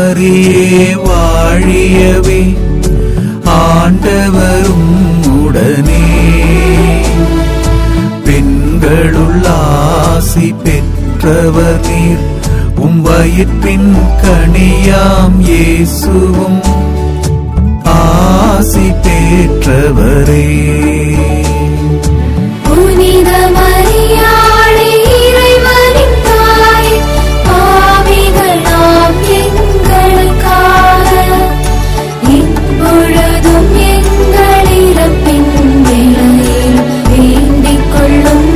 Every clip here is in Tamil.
மரியே வாழியவே ஆண்டவரும் உடனே பெண்களுள் ஆசி பெற்றவர் நீர் உம் வயிற்றின் கனியாம் இயேசுவும் ஆசி பெற்றவரே புனித மரியாளே இறைவனின் தாயே, பாவிகள் நாம் எங்களுக்காக, இப்பொழுதும் எங்கள் இறப்பின் வேளையில் வேண்டிக் கொள்ளும்.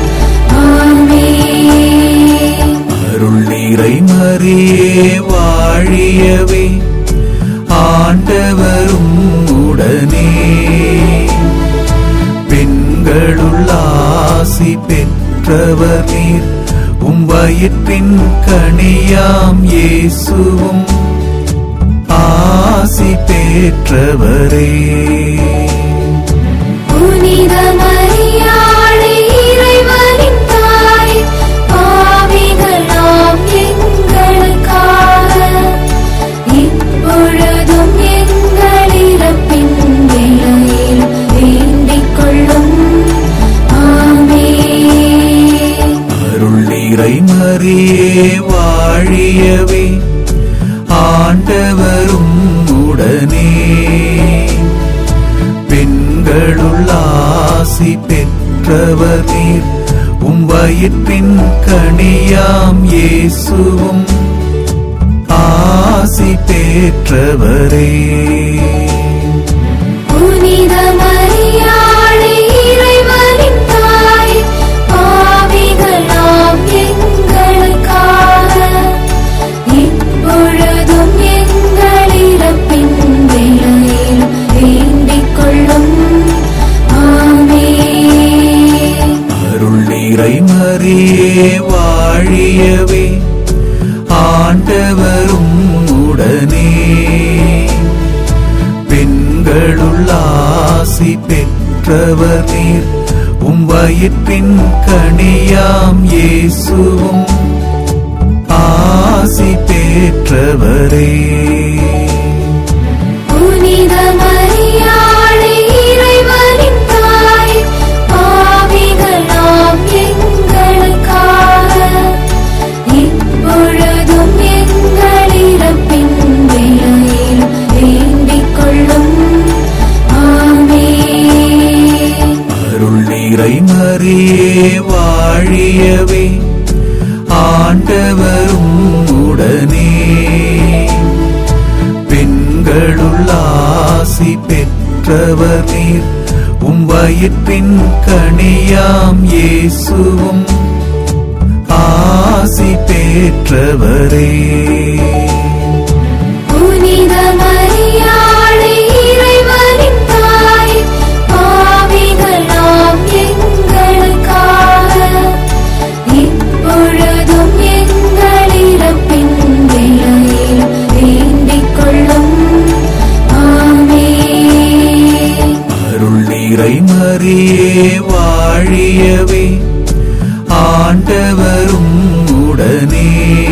ஆமென். அருள் நீரை மரியே வாழியவே ஆண்டவரும் உடனே பெண்களுள் ஆசி பெற்றவர் நீர் உம் வயிற்றின் கனியாம் இயேசுவும் ஆசி பெற்றவரே புனித மரியாளே இறைவனின் தாயே, பாவிகள் நாம் எங்களுக்காக, இப்பொழுதும் எங்கள் இறப்பின் வேளையில் வேண்டிக் கொள்ளும். ஆமென். அருள் நீரை மரியே வாழியவே ஆண்டவரும் உடனே பெண்களுள் ஆசி பெற்றவர் நீர் உம் வயிற்றின் கனியாம் இயேசுவும் ஆசி பெற்றவரே புனித மரியாளே இறைவனின் தாயே, பாவிகள் நாம் எங்களுக்காக, இப்பொழுதும் எங்கள் இறப்பின் வேளையில் வேண்டிக் கொள்ளும். ஆமென். அருள் நீரை மரியே வாழியவே ஆண்டவரும் உடனே பெண்களுள் ஆசி பெற்றவர் நீர் உம் வயிற்றின் கனியாம் இயேசுவும் ஆசி பெற்றவரே புனித மரியாளே இறைவனின் தாயே, பாவிகள் நாம் எங்களுக்காக, இப்பொழுதும் எங்கள் இறப்பின் வேளையில் வேண்டிக் கொள்ளும். ஆமென். அருள் நீரை மரியே வாழியவே ஆண்டவரும் உடனே பெண்களுள் ஆசி பெற்றவர் நீர் உம் வயிற்றின் கனியாம் இயேசுவும் ஆசி பெற்றவரே புனித மரியாளே இறைவனின் தாயே, பாவிகள் நாம் எங்களுக்காக, இப்பொழுதும் எங்கள் இறப்பின் வேளையில் வேண்டிக் கொள்ளும். ஆமென். அருள் நீரை மரியே வாழியவே ஆண்டவரும் உடனே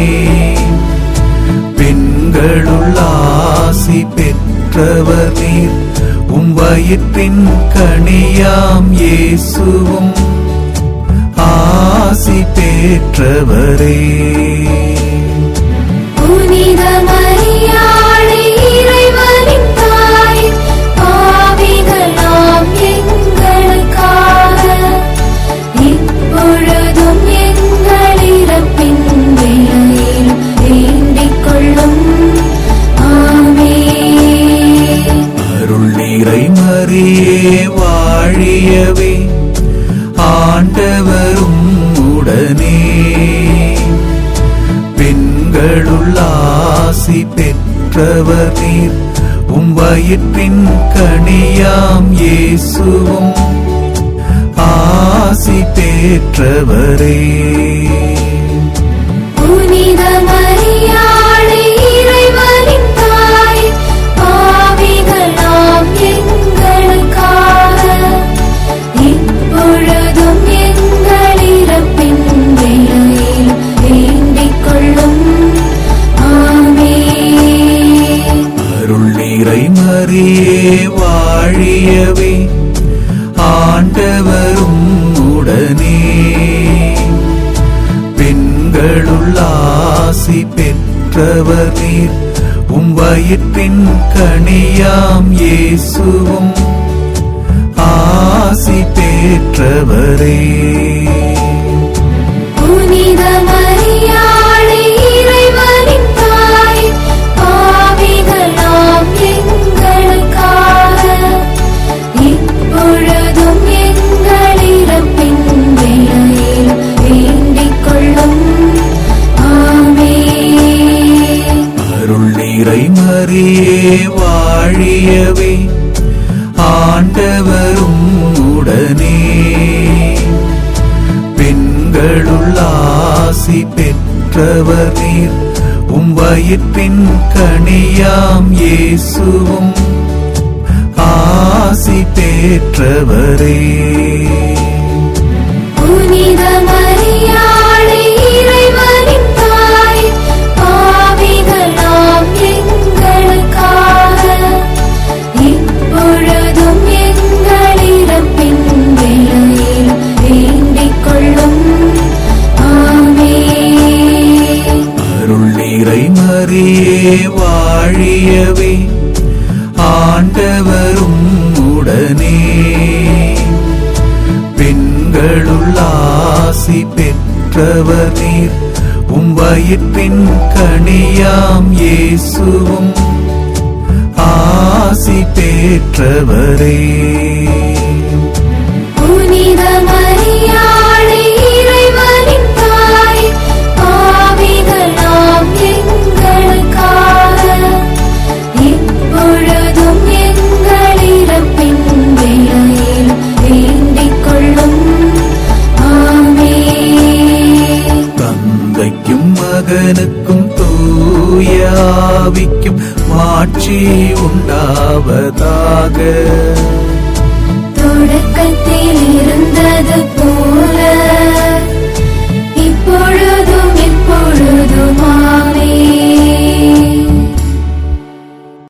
பெண்களுள் ஆசி பெற்றவர் நீர் உம் வயிற்றின் கனியாம் இயேசுவும் ஆசி பெற்றவரே புனித மரியாளே இறைவனின் தாயே, பாவிகள் நாம் எங்களுக்காக, இப்பொழுதும் எங்கள் இறப்பின் வேளையில் வேண்டிக் கொள்ளும். ஆமென். அருள் நீரை மரியே வாழியவே ஆண்டவரும் உடனே பெண்களுள் ஆசி பெற்றவர் நீர் உம் வயிற்றின் கனியாம் இயேசுவும் ஆசி பெற்றவரே புனித மரியாளே இறைவனின் தாயே, பாவிகள் நாம் எங்களுக்காக, இப்பொழுதும் எங்கள் இறப்பின் வேளையில் வேண்டிக் கொள்ளும். ஆமென். வாழியவே ஆண்டவரும் உடனே பெண்களுள் ஆசி பெற்றவர் நீர் உம் வயிற்றின் கனியாம் இயேசுவும் ஆசி பெற்றவரே புனித மரியாளே இறைவனின் தாய் பாவிகளாம் எங்களுக்காக இப்பொழுதும் எங்கள் இறப்பின் வேளையிலும் வேண்டிக் கொள்ளும் ஆமென் அருள் நிறை மரியே வாழியவே ஆண்டவரும் உடனே பெண்களுள் ஆசி பெற்றவர் நீர் உம் வயிற்றின் கனியாம் இயேசுவும் ஆசி பெற்றவரே புனித மரியாளே இறைவனின் தாய் பாவிகளாம் எங்களுக்காக இப்பொழுதும் எங்கள் இறப்பின் வேளையிலும் வேண்டிக் கொள்ளும் ஆமென் அருள் நிறை மரியே வாழியவே ஆண்டவரும் உடனே பெண்களுள் ஆசி பெற்றவர் நீர் உம் வயிற்றின் கனியாம் இயேசுவும் ஆசி பெற்றவரே புனித மரியாளே இறைவனின் தாய் பாவிகளாம் எங்களுக்காக இப்பொழுதும் எங்கள் இறப்பின் வேளையிலும் வேண்டிக் கொள்ளும் ஆமென் தந்தைக்கும் மகனுக்கும் தூயாவிக்கும் மாட்சி உண்டாவதாக தொடக்கத்தில் இருந்தது